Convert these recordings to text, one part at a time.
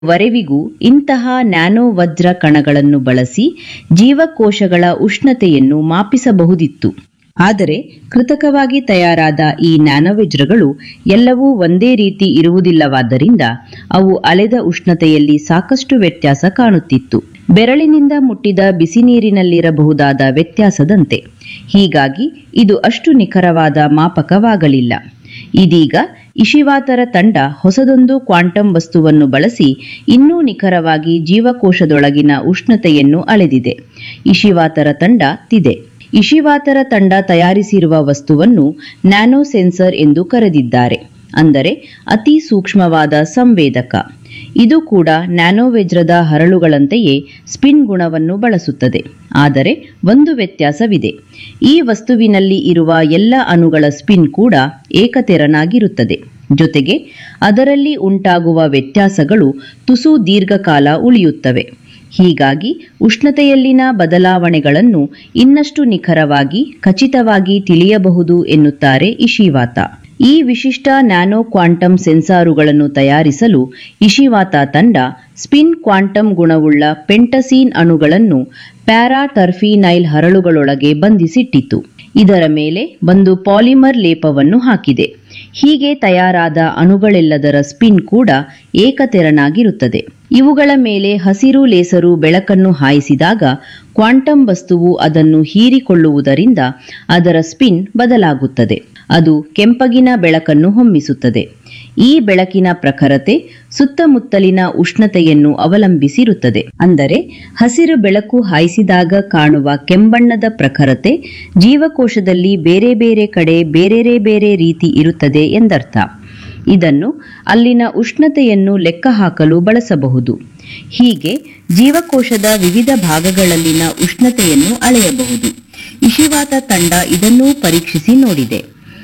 ವರೆವಿಗೂ ಇಂತಹ ನ್ಯಾನೋ ವಜ್ರ ಕಣಗಳನ್ನು ಬಳಸಿ ಜೀವಕೋಶಗಳ ಉಷ್ಣತೆಯನ್ನು ಮಾಪಿಸಬಹುದಿತ್ತು ಆದರೆ ಕೃತಕವಾಗಿ ತಯಾರಾದ ಈ ನ್ಯಾನೋವಜ್ರಗಳು ಎಲ್ಲವೂ ಒಂದೇ ರೀತಿ ಇರುವುದಿಲ್ಲವಾದ್ದರಿಂದ ಅವು ಅಲೆದ ಉಷ್ಣತೆಯಲ್ಲಿ ಸಾಕಷ್ಟು ವ್ಯತ್ಯಾಸ ಕಾಣುತ್ತಿತ್ತು ಬೆರಳಿನಿಂದ ಮುಟ್ಟಿದ ಬಿಸಿ ನೀರಿನಲ್ಲಿರಬಹುದಾದ ವ್ಯತ್ಯಾಸದಂತೆ ಹೀಗಾಗಿ ಇದು ಅಷ್ಟು ನಿಖರವಾದ ಮಾಪಕವಾಗಲಿಲ್ಲ ಇದೀಗ ಇಶಿವಾತರ ತಂಡ ಹೊಸದೊಂದು ಕ್ವಾಂಟಮ್ ವಸ್ತುವನ್ನು ಬಳಸಿ ಇನ್ನೂ ನಿಖರವಾಗಿ ಜೀವಕೋಶದೊಳಗಿನ ಉಷ್ಣತೆಯನ್ನು ಅಳೆದಿದೆ ಇಶಿವಾತರ ತಂಡ ತಿದೆ ಇಶಿವಾತರ ತಂಡ ತಯಾರಿಸಿರುವ ವಸ್ತುವನ್ನು ನ್ಯಾನೋ ಸೆನ್ಸರ್ ಎಂದು ಕರೆದಿದ್ದಾರೆ ಅಂದರೆ ಅತಿ ಸೂಕ್ಷ್ಮವಾದ ಸಂವೇದಕ ಇದು ಕೂಡ ನ್ಯಾನೋವೆಜ್ರದ ಹರಳುಗಳಂತೆಯೇ ಸ್ಪಿನ್ ಗುಣವನ್ನು ಬಳಸುತ್ತದೆ ಆದರೆ ಒಂದು ವ್ಯತ್ಯಾಸವಿದೆ ಈ ವಸ್ತುವಿನಲ್ಲಿ ಇರುವ ಎಲ್ಲ ಅಣುಗಳ ಸ್ಪಿನ್ ಕೂಡ ಏಕತೆರನಾಗಿರುತ್ತದೆ ಜೊತೆಗೆ ಅದರಲ್ಲಿ ಉಂಟಾಗುವ ವ್ಯತ್ಯಾಸಗಳು ತುಸು ದೀರ್ಘಕಾಲ ಉಳಿಯುತ್ತವೆ ಹೀಗಾಗಿ ಉಷ್ಣತೆಯಲ್ಲಿನ ಬದಲಾವಣೆಗಳನ್ನು ಇನ್ನಷ್ಟು ನಿಖರವಾಗಿ ಖಚಿತವಾಗಿ ತಿಳಿಯಬಹುದು ಎನ್ನುತ್ತಾರೆ ಇಶಿವಾತ ಈ ವಿಶಿಷ್ಟ ನ್ಯಾನೋ ಕ್ವಾಂಟಮ್ ಸೆನ್ಸಾರುಗಳನ್ನು ತಯಾರಿಸಲು ಇಶಿವಾತ ತಂಡ ಸ್ಪಿನ್ ಕ್ವಾಂಟಮ್ ಗುಣವುಳ್ಳ ಪೆಂಟಸೀನ್ ಅಣುಗಳನ್ನು ಪ್ಯಾರಾಟರ್ಫಿನೈಲ್ ಹರಳುಗಳೊಳಗೆ ಬಂಧಿಸಿಟ್ಟಿತು ಇದರ ಮೇಲೆ ಒಂದು ಪಾಲಿಮರ್ ಲೇಪವನ್ನು ಹಾಕಿದೆ ಹೀಗೆ ತಯಾರಾದ ಅಣುಗಳೆಲ್ಲದರ ಸ್ಪಿನ್ ಕೂಡ ಏಕತೆರನಾಗಿರುತ್ತದೆ ಇವುಗಳ ಮೇಲೆ ಹಸಿರು ಲೇಸರು ಬೆಳಕನ್ನು ಹಾಯಿಸಿದಾಗ ಕ್ವಾಂಟಮ್ ವಸ್ತುವು ಅದನ್ನು ಹೀರಿಕೊಳ್ಳುವುದರಿಂದ ಅದರ ಸ್ಪಿನ್ ಬದಲಾಗುತ್ತದೆ ಅದು ಕೆಂಪಗಿನ ಬೆಳಕನ್ನು ಹೊಮ್ಮಿಸುತ್ತದೆ ಈ ಬೆಳಕಿನ ಪ್ರಖರತೆ ಸುತ್ತಮುತ್ತಲಿನ ಉಷ್ಣತೆಯನ್ನು ಅವಲಂಬಿಸಿರುತ್ತದೆ ಅಂದರೆ ಹಸಿರು ಬೆಳಕು ಹಾಯಿಸಿದಾಗ ಕಾಣುವ ಕೆಂಬಣ್ಣದ ಪ್ರಖರತೆ ಜೀವಕೋಶದಲ್ಲಿ ಬೇರೆ ಬೇರೆ ಕಡೆ ಬೇರೆ ಬೇರೆ ರೀತಿ ಇರುತ್ತದೆ ಎಂದರ್ಥ ಇದನ್ನು ಅಲ್ಲಿನ ಉಷ್ಣತೆಯನ್ನು ಲೆಕ್ಕ ಹಾಕಲು ಬಳಸಬಹುದು ಹೀಗೆ ಜೀವಕೋಶದ ವಿವಿಧ ಭಾಗಗಳಲ್ಲಿನ ಉಷ್ಣತೆಯನ್ನು ಅಳೆಯಬಹುದು ಇಶಿವಾತ ತಂಡ ಇದನ್ನೂ ಪರೀಕ್ಷಿಸಿ ನೋಡಿದೆ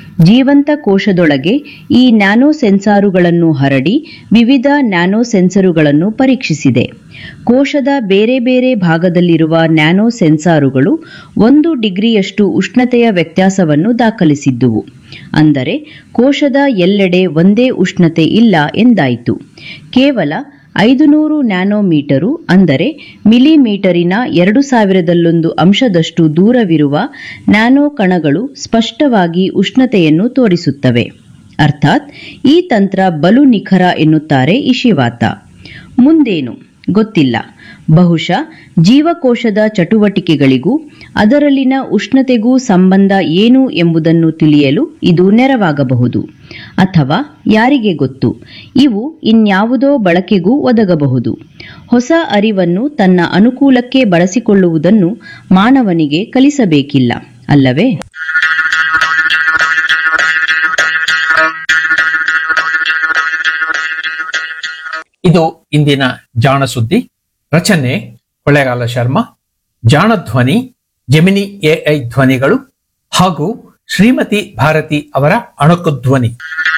ಜೀವಂತ ಕೋಶದೊಳಗೆ ಈ ನ್ಯಾನೋ ಸೆನ್ಸಾರುಗಳನ್ನು ಹರಡಿ ವಿವಿಧ ನ್ಯಾನೋ ಸೆನ್ಸರುಗಳನ್ನು ಪರೀಕ್ಷಿಸಿದೆ ಕೋಶದ ಬೇರೆ ಬೇರೆ ಭಾಗದಲ್ಲಿರುವ ನ್ಯಾನೋ ಸೆನ್ಸಾರುಗಳು ಒಂದು ಡಿಗ್ರಿಯಷ್ಟು ಉಷ್ಣತೆಯ ವ್ಯತ್ಯಾಸವನ್ನು ದಾಖಲಿಸಿದ್ದುವು ಅಂದರೆ ಕೋಶದ ಎಲ್ಲೆಡೆ ಒಂದೇ ಉಷ್ಣತೆ ಇಲ್ಲ ಎಂದಾಯಿತು ಕೇವಲ ಐದು ನೂರು ನ್ಯಾನೋಮೀಟರು ಅಂದರೆ ಮಿಲಿಮೀಟರಿನ ಎರಡು ಸಾವಿರದಲ್ಲೊಂದು ಅಂಶದಷ್ಟು ದೂರವಿರುವ ನ್ಯಾನೋ ಕಣಗಳು ಸ್ಪಷ್ಟವಾಗಿ ಉಷ್ಣತೆಯನ್ನು ತೋರಿಸುತ್ತವೆ ಅರ್ಥಾತ್ ಈ ತಂತ್ರ ಬಲು ನಿಖರ ಎನ್ನುತ್ತಾರೆ ಇಶಿವಾತ ಮುಂದೇನು ಗೊತ್ತಿಲ್ಲ ಬಹುಶಃ ಜೀವಕೋಶದ ಚಟುವಟಿಕೆಗಳಿಗೂ ಅದರಲ್ಲಿನ ಉಷ್ಣತೆಗೂ ಸಂಬಂಧ ಏನು ಎಂಬುದನ್ನು ತಿಳಿಯಲು ಇದು ನೆರವಾಗಬಹುದು ಅಥವಾ ಯಾರಿಗೆ ಗೊತ್ತು ಇವು ಇನ್ಯಾವುದೋ ಬಳಕೆಗೂ ಒದಗಬಹುದು ಹೊಸ ಅರಿವನ್ನು ತನ್ನ ಅನುಕೂಲಕ್ಕೆ ಬಳಸಿಕೊಳ್ಳುವುದನ್ನು ಮಾನವನಿಗೆ ಕಲಿಸಬೇಕಿಲ್ಲ ಅಲ್ಲವೇ ಇದು ಇಂದಿನ ಜಾಣ ಸುದ್ದಿ ರಚನೆ ಕೊಳ್ಳೇಗಾಲ ಶರ್ಮಾ ಜಾಣ ಧ್ವನಿ ಜಮಿನಿ ಎಐ ಧ್ವನಿಗಳು ಹಾಗೂ ಶ್ರೀಮತಿ ಭಾರತಿ ಅವರ ಅಣಕು ಧ್ವನಿ